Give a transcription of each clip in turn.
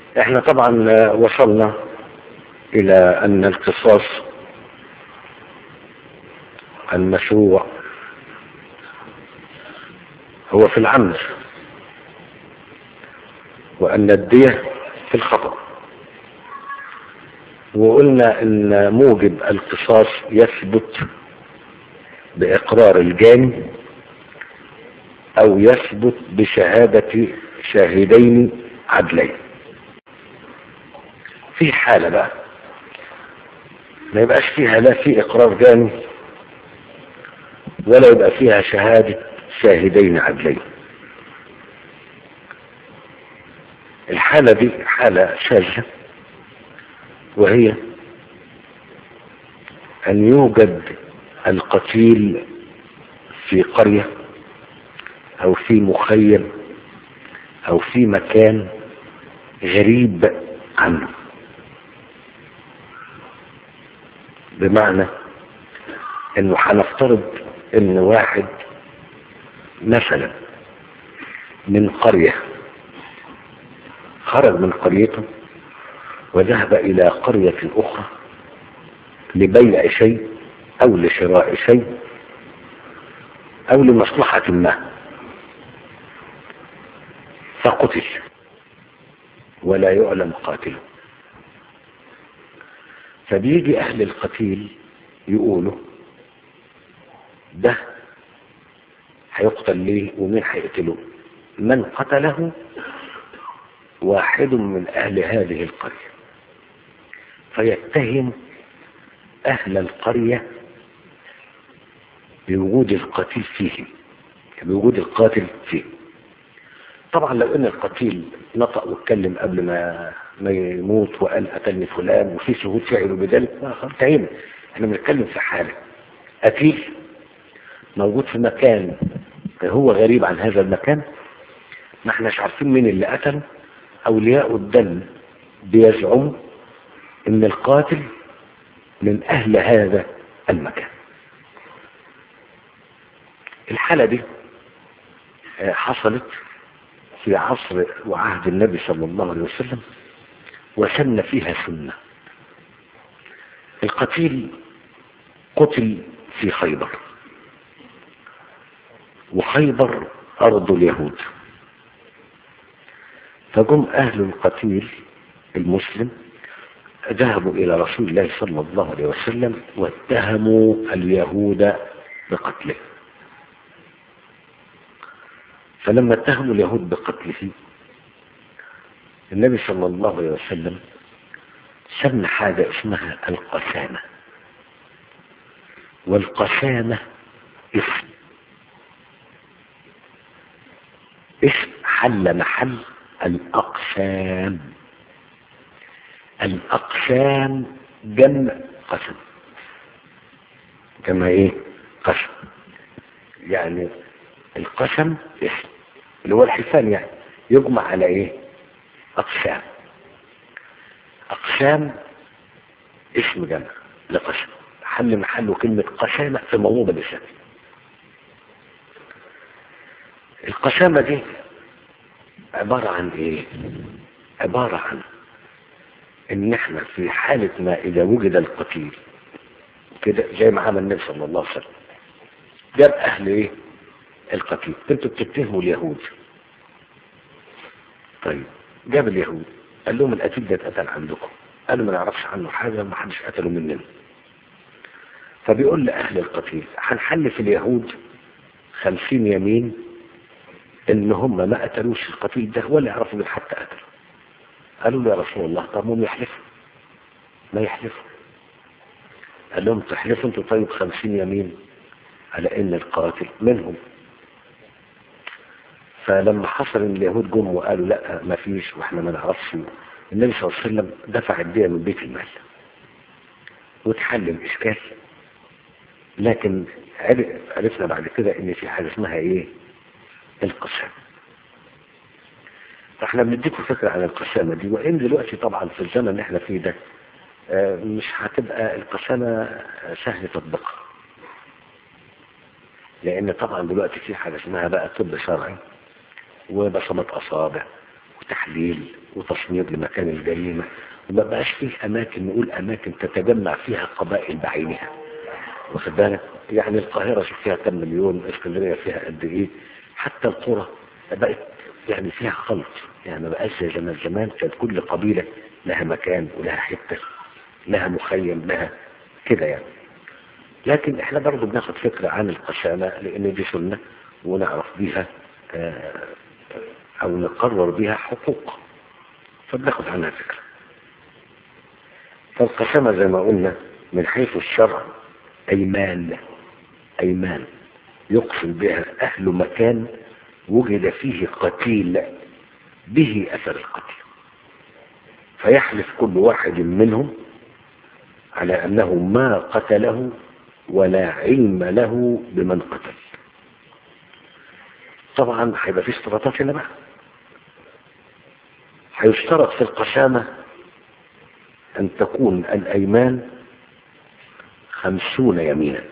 احنا طبعا وصلنا الى ان القصاص المشروع هو في العمد وان الدية في الخطأ وقلنا ان موجب القصاص يثبت باقرار الجاني او يثبت بشهادة شاهدين عدلين في حالة بقى ما يبقاش فيها لا في اقرار جاني ولا يبقى فيها شهادة شاهدين عدلين الحالة دي حالة شاذة وهي أن يوجد القتيل في قرية أو في مخيم أو في مكان غريب عنه بمعنى انه هنفترض ان واحد مثلا من قرية خرج من قريته وذهب الى قرية اخرى لبيع شيء او لشراء شيء او لمصلحة ما فقتل ولا يعلم قاتله فبيجي اهل القتيل يقولوا ده هيقتل ليه ومين هيقتله من قتله واحد من اهل هذه القرية فيتهم اهل القرية بوجود القتيل فيهم بوجود القاتل فيه طبعا لو ان القتيل نطق واتكلم قبل ما ما يموت وقال قتلني فلان وفي شهود فعلوا بذلك انتهينا احنا بنتكلم في حاله قتيل موجود في مكان هو غريب عن هذا المكان ما احناش عارفين مين اللي قتله اولياء الدم بيزعموا ان القاتل من اهل هذا المكان الحالة دي حصلت في عصر وعهد النبي صلى الله عليه وسلم وسن فيها سنة القتيل قتل في خيبر وخيبر أرض اليهود فجم أهل القتيل المسلم ذهبوا إلى رسول الله صلى الله عليه وسلم واتهموا اليهود بقتله فلما اتهموا اليهود بقتله النبي صلى الله عليه وسلم سمى حاجة اسمها القسامة والقسامة اسم اسم حل محل الأقسام الأقسام جمع قسم جمع ايه قسم يعني القسم اسم اللي هو الحسان يعني يجمع على ايه اقسام اقسام اسم جمع لقسم حل محله كلمة قسامة في موضوع اللسان القسامة دي عبارة عن ايه عبارة عن ان احنا في حالة ما اذا وجد القتيل كده زي ما عمل النبي صلى الله عليه وسلم جاب اهل ايه القتيل انتوا بتتهموا اليهود طيب جاب اليهود قال لهم القتيل ده اتقتل عندكم قالوا ما نعرفش عنه حاجة ما حدش قتله مننا فبيقول لأهل القتيل هنحلف اليهود خمسين يمين ان هم ما قتلوش القتيل ده ولا يعرفوا من حتى قتله قالوا له يا رسول الله طب هم يحلفوا ما يحلفوا قال لهم تحلفوا انتوا طيب خمسين يمين على ان القاتل منهم فلما حصل ان اليهود جم وقالوا لا ما فيش واحنا ما نعرفش النبي صلى الله عليه وسلم دفع الدية من بيت المال وتحل الاشكال لكن عرفنا بعد كده ان في حاجة اسمها ايه القسام فاحنا بنديكم فكرة عن القسامة دي وان دلوقتي طبعا في الزمن اللي احنا فيه ده مش هتبقى القسامة سهل تطبيقها لان طبعا دلوقتي في حاجة اسمها بقى طب شرعي وبصمة اصابع وتحليل وتصنيف لمكان الجريمة وما بقاش فيه أماكن نقول أماكن تتجمع فيها قبائل بعينها واخد بالك يعني القاهرة شوف فيها كم مليون اسكندرية فيها قد إيه حتى القرى بقت يعني فيها خلط يعني ما بقاش زي زمان زمان كانت كل قبيلة لها مكان ولها حتة لها مخيم لها كده يعني لكن احنا برضو بناخد فكرة عن القسامة لان دي سنة ونعرف بيها اه او نقرر بيها حقوق فبناخد عنها فكرة فالقسامة زي ما قلنا من حيث الشرع ايمان ايمان يقسم بها اهل مكان وجد فيه قتيل به اثر القتل فيحلف كل واحد منهم على انه ما قتله ولا علم له بمن قتل طبعا هيبقى في اشتراطات هنا بقى هيشترط في القسامة ان تكون الايمان خمسون يمينا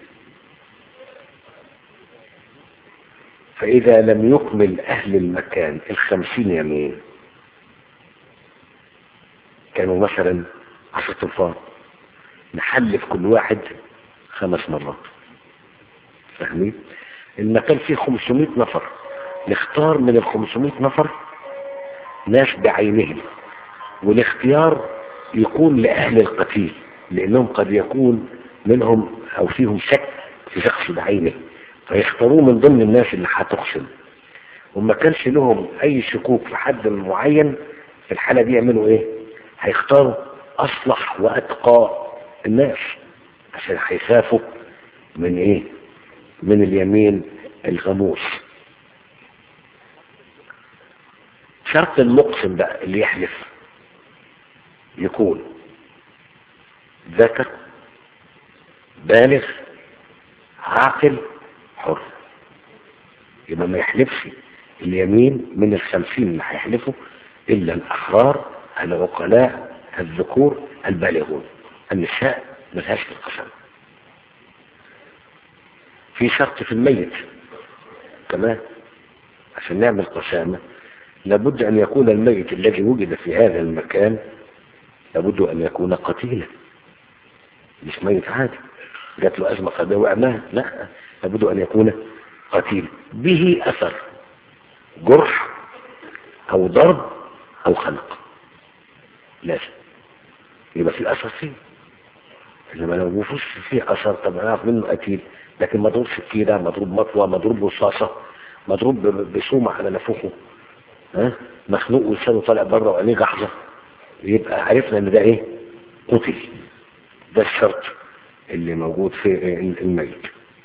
فاذا لم يكمل اهل المكان الخمسين يمين كانوا مثلا عشرة انفار نحلف كل واحد خمس مرات فاهمين المكان فيه 500 نفر نختار من ال 500 نفر ناس بعينهم والاختيار يكون لأهل القتيل لأنهم قد يكون منهم أو فيهم شك في شخص بعينه فيختاروه من ضمن الناس اللي هتقسم وما كانش لهم أي شكوك في حد معين في الحالة دي يعملوا إيه؟ هيختاروا أصلح وأتقى الناس عشان هيخافوا من ايه من اليمين الغموس شرط المقسم بقى اللي يحلف يكون ذكر بالغ عاقل حر يبقى ما يحلفش اليمين من الخمسين اللي هيحلفوا الا الاحرار العقلاء الذكور البالغون النساء ملهاش في القسم في شرط في الميت كمان عشان نعمل قسامة لابد أن يكون الميت الذي وجد في هذا المكان لابد أن يكون قتيلا مش ميت عادي جات له أزمة قلبية وأماه لا لابد أن يكون قتيل به أثر جرح أو ضرب أو خنق لازم يبقى في أثر فيه انما لو مفيش فيه اثر طب نعرف منه قتيل لكن مضروب سكينه مضروب مطوه مضروب رصاصه مضروب بسومه على نافوخه ها مخنوق ولسانه طالع بره وعينيه جحظه يبقى عرفنا ان ده ايه قتل ده الشرط اللي موجود في الميت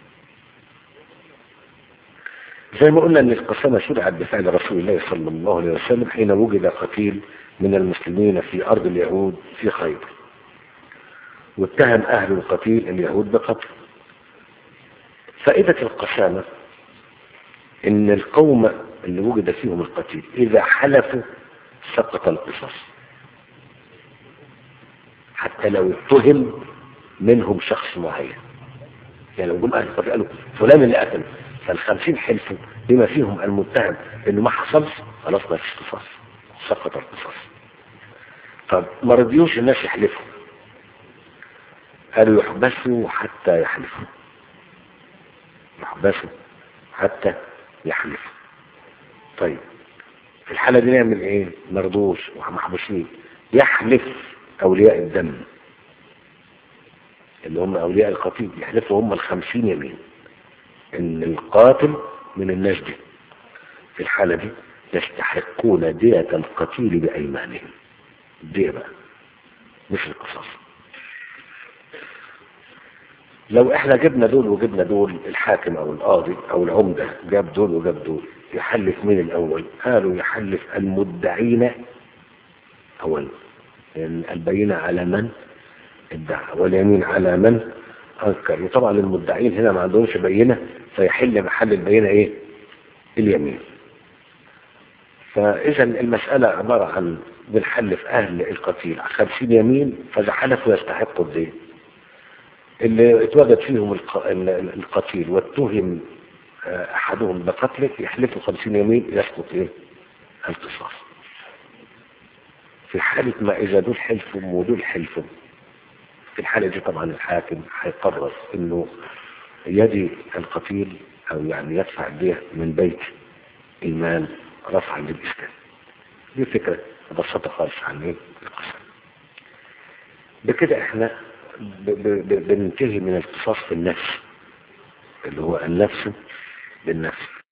زي ما قلنا ان القسامه شرعت بفعل رسول الله صلى الله عليه وسلم حين وجد قتيل من المسلمين في ارض اليهود في خيبر واتهم أهل القتيل اليهود بقتل فائدة القسامة إن القوم اللي وجد فيهم القتيل إذا حلفوا سقط القصاص حتى لو اتهم منهم شخص معين يعني لو جم أهل القتيل قالوا فلان اللي قتل فالخمسين حلفوا بما فيهم المتهم إنه ما حصلش خلاص ما فيش قصاص سقط القصاص طب ما رضيوش الناس يحلفوا قالوا يحبسوا حتى يحلفوا يحبسوا حتى يحلفوا طيب في الحالة دي نعمل ايه مرضوش ومحبوسين يحلف اولياء الدم اللي هم اولياء القتيل يحلفوا هم الخمسين يمين ان القاتل من الناس دي في الحالة دي يستحقون دية القتيل بأيمانهم دية بقى مش القصاص لو احنا جبنا دول وجبنا دول الحاكم او القاضي او العمدة جاب دول وجاب دول يحلف مين الاول قالوا يحلف المدعين اولا يعني البينة على من ادعى واليمين على من انكر وطبعا المدعين هنا ما عندهمش بينة فيحل محل البينة ايه اليمين فاذا المسألة عبارة عن بنحلف اهل القتيل خمسين يمين فاذا حلفوا يستحقوا الدين اللي اتوجد فيهم القتيل واتهم احدهم بقتله يحلفوا خمسين يمين يسقط ايه القصاص في حالة ما إذا دول حلفهم ودول حلفهم في الحالة دي طبعا الحاكم هيقرر انه يدي القتيل او يعني يدفع الدية من بيت المال رفعا للإسلام دي فكرة بسيطة خالص عن ايه القسم بكده احنا ب ب ب بننتهي من القصاص في النفس اللي هو النفس بالنفس